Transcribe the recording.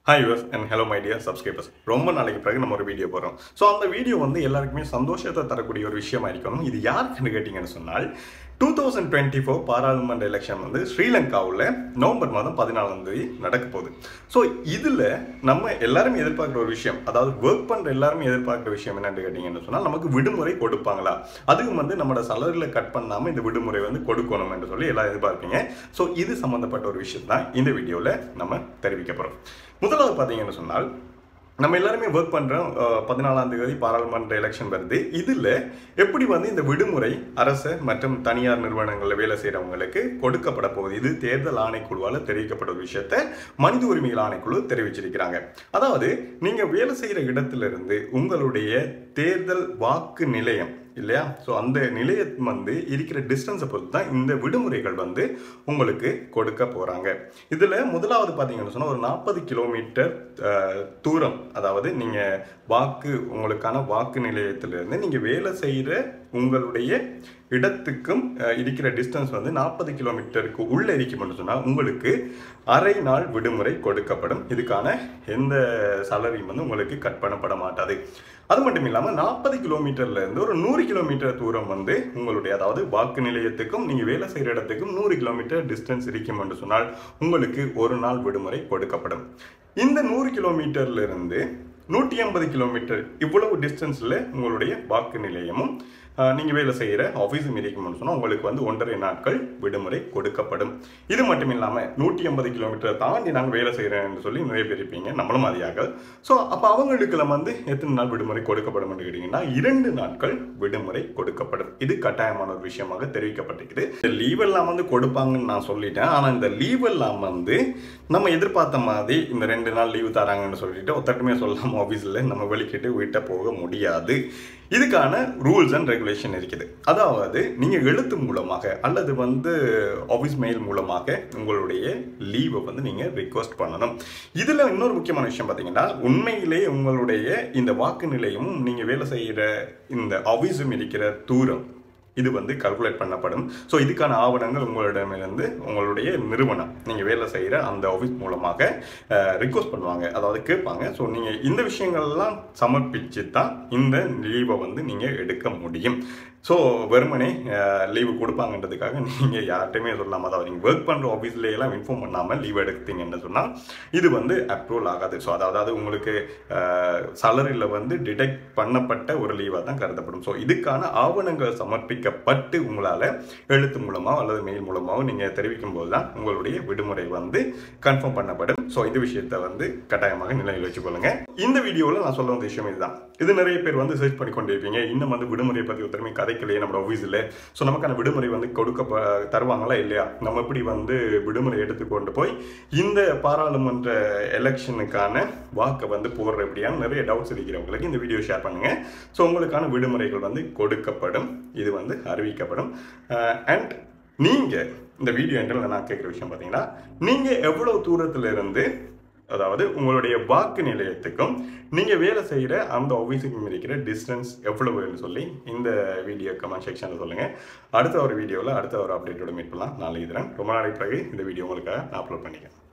hi use and hello my dear subscribers ரொம்ப நாளைக்கு பிறகு நம்ம ஒரு வீடியோ போடுறோம் ஸோ அந்த வீடியோ வந்து எல்லாருக்குமே சந்தோஷத்தை தரக்கூடிய ஒரு விஷயமா இருக்கணும் இது யாருக்குன்னு கேட்டிங்கன்னு சொன்னால் டூ தௌசண்ட் டுவெண்ட்டி ஃபோர் பாராளுமன்ற எலெக்ஷன் வந்து ஸ்ரீலங்காவில் நவம்பர் மாதம் பதினாலாம் தேதி நடக்க போகுது ஸோ இதில் நம்ம எல்லாருமே எதிர்பார்க்குற ஒரு விஷயம் அதாவது ஒர்க் பண்ணுற எல்லாருமே எதிர்பார்க்குற விஷயம் என்னன்னு கேட்டிங்கன்னு சொன்னால் நமக்கு விடுமுறை கொடுப்பாங்களா அதுவும் வந்து நம்மளோட சலரியில் கட் பண்ணாமல் இந்த விடுமுறை வந்து கொடுக்கணும் என்று சொல்லி எல்லாம் எதிர்பார்ப்பீங்க ஸோ இது சம்மந்தப்பட்ட ஒரு விஷயம் தான் இந்த வீடியோவில் நம்ம தெரிவிக்க போகிறோம் முதலாவது பார்த்தீங்கன்னு சொன்னால் நம்ம எல்லாருமே ஒர்க் பண்ணுறோம் பதினாலாம் தேதி பாராளுமன்ற எலெக்ஷன் வருது இதில் எப்படி வந்து இந்த விடுமுறை அரசு மற்றும் தனியார் நிறுவனங்களில் வேலை செய்கிறவங்களுக்கு கொடுக்கப்பட போகுது இது தேர்தல் ஆணைக்குழுவால் தெரிவிக்கப்பட்ட ஒரு விஷயத்தை மனித உரிமைகள் ஆணைக்குழு தெரிவிச்சிருக்கிறாங்க அதாவது நீங்கள் வேலை செய்கிற இடத்திலிருந்து உங்களுடைய தேர்தல் வாக்கு நிலையம் இல்லையா ஸோ அந்த நிலையம் வந்து இருக்கிற டிஸ்டன்ஸை பொறுத்து தான் இந்த விடுமுறைகள் வந்து உங்களுக்கு கொடுக்க போகிறாங்க இதில் முதலாவது பார்த்தீங்கன்னு சொன்னால் ஒரு நாற்பது கிலோமீட்டர் தூரம் அதாவது நீங்கள் வாக்கு உங்களுக்கான வாக்கு நிலையத்திலிருந்து நீங்கள் வேலை செய்கிற உங்களுடைய இடத்துக்கும் அஹ், இருக்கிற டிஸ்டன்ஸ் வந்து நாற்பது கிலோமீட்டருக்கு உள்ளே இருக்கும்னு சொன்னால் உங்களுக்கு அரை நாள் விடுமுறை கொடுக்கப்படும் இதுக்கான எந்த சலரியும் வந்து உங்களுக்கு கட் பண்ணப்பட மாட்டாது அது மட்டும் இல்லாமல் நாற்பது கிலோமீட்டர்ல இருந்து ஒரு நூறு கிலோமீட்டர் தூரம் வந்து உங்களுடைய அதாவது வாக்கு நிலையத்துக்கும் நீங்கள் வேலை செய்கிற இடத்துக்கும் நூறு கிலோமீட்டர் டிஸ்டன்ஸ் இருக்கும் என்று சொன்னால் உங்களுக்கு ஒரு நாள் விடுமுறை கொடுக்கப்படும் இந்த நூறு கிலோமீட்டர்ல இருந்து நூற்றி ஐம்பது கிலோமீட்டர் இவ்வளவு டிஸ்டன்ஸில் உங்களுடைய வாக்கு நிலையமும் ஆஹ், நீங்க வேலை செய்கிற ஆஃபீஸும் இருக்கும்னு சொன்னால் உங்களுக்கு வந்து ஒன்றரை நாட்கள் விடுமுறை கொடுக்கப்படும் இது மட்டும் இல்லாமல் நூற்றி ஐம்பது கிலோமீட்டர் தாண்டி நாங்கள் வேலை செய்கிறேன்னு சொல்லி நிறைய பேர் இருப்பீங்க நம்மளும் அதியாக ஸோ அப்போ அவங்களுக்குலாம் வந்து எத்தனை நாள் விடுமுறை கொடுக்கப்படும் என்று கேட்டிங்கன்னா இரண்டு நாட்கள் விடுமுறை கொடுக்கப்படும் இது கட்டாயமான ஒரு விஷயமாக தெரிவிக்கப்பட்டிருக்குது இந்த லீவ் எல்லாம் வந்து கொடுப்பாங்கன்னு நான் சொல்லிட்டேன் ஆனால் இந்த லீவ் எல்லாம் வந்து நம்ம எதிர்பார்த்த மாதிரி இந்த ரெண்டு நாள் லீவு தராங்கன்னு சொல்லிட்டு ஒத்தட்டுமே சொல்லாமல் ஆஃபீஸில் நம்ம வெளிக்கிட்டு வீட்டை போக முடியாது இதுக்கான ரூல்ஸ் அண்ட் ரெகுலேஷன் இருக்குது அதாவது நீங்கள் எழுத்து மூலமாக அல்லது வந்து ஆஃபீஸ் மெயில் மூலமாக உங்களுடைய லீவை வந்து நீங்கள் ரிக்வஸ்ட் பண்ணணும் இதில் இன்னொரு முக்கியமான விஷயம் பார்த்தீங்கன்னா உண்மையிலேயே உங்களுடைய இந்த வாக்கு நிலையமும் நீங்கள் வேலை செய்கிற இந்த ஆஃபீஸும் இருக்கிற தூரம் இது வந்து கல்குலேட் பண்ணப்படும் ஸோ இதுக்கான ஆவணங்கள் உங்களிடமிருந்து உங்களுடைய நிறுவனம் நீங்கள் வேலை செய்கிற அந்த ஆஃபீஸ் மூலமாக ரிக்வஸ்ட் பண்ணுவாங்க அதாவது கேட்பாங்க ஸோ நீங்கள் இந்த விஷயங்கள்லாம் சமர்ப்பிச்சு தான் இந்த லீவை வந்து நீங்கள் எடுக்க முடியும் ஸோ வெறுமனே லீவு கொடுப்பாங்கன்றதுக்காக நீங்கள் யார்கிட்டையுமே சொல்லாமல் அதாவது நீங்கள் ஒர்க் பண்ணுற ஆஃபீஸ்லேயெல்லாம் இன்ஃபார்ம் பண்ணாமல் லீவ் எடுத்தீங்கன்னு சொன்னால் இது வந்து அப்ரூவல் ஆகாது ஸோ அதாவது உங்களுக்கு சலரியில் வந்து டிடெக்ட் பண்ணப்பட்ட ஒரு லீவாக தான் கருதப்படும் ஸோ இதுக்கான ஆவணங்கள் சமர்ப்பிக்கப்பட்டு உங்களால் எழுத்து மூலமாக அல்லது மெயில் மூலமாக நீங்கள் தெரிவிக்கும் போது தான் உங்களுடைய விடுமுறை வந்து கன்ஃபார்ம் பண்ணப்படும் ஸோ இந்த விஷயத்தை வந்து கட்டாயமாக நிலையில் வச்சுக்கொள்ளுங்க இந்த வீடியோவில் நான் சொல்ல வந்த விஷயம் இதுதான் இது நிறைய பேர் வந்து சர்ச் பண்ணி கொண்டு இருப்பீங்க இன்னும் வந்து விடுமுறையை பற்றி ஒருத்தருமே கதைக்கலையே நம்ம ஆஃபீஸில் ஸோ நமக்கான விடுமுறை வந்து கொடுக்க தருவாங்களா இல்லையா நம்ம எப்படி வந்து விடுமுறை எடுத்துக்கொண்டு போய் இந்த பாராளுமன்ற எலெக்ஷனுக்கான வாக்கை வந்து போடுற எப்படியான நிறைய டவுட்ஸ் இருக்கிறவங்களுக்கு இந்த வீடியோ ஷேர் பண்ணுங்க ஸோ உங்களுக்கான விடுமுறைகள் வந்து கொடுக்கப்படும் இது வந்து அறிவிக்கப்படும் அண்ட் நீங்கள் இந்த வீடியோ என்றில் நான் கேட்குற விஷயம் பார்த்தீங்கன்னா நீங்கள் எவ்வளோ தூரத்தில் இருந்து அதாவது உங்களுடைய வாக்கு நிலையத்துக்கும் நீங்கள் வேலை செய்கிற அந்த ஆஃபீஸுக்கும் இருக்கிற டிஸ்டன்ஸ் எவ்வளவுன்னு சொல்லி இந்த வீடியோ கமெண்ட் செக்ஷனில் சொல்லுங்கள் அடுத்த ஒரு வீடியோவில் அடுத்த ஒரு அப்டேட்டோட மீட் பண்ணலாம் நாளைக்கு தரேன் ரொம்ப நாளைக்கு பிறகு இந்த வீடியோ உங்களுக்கு நான் அப்லோட் பண்ணிக்கிறேன்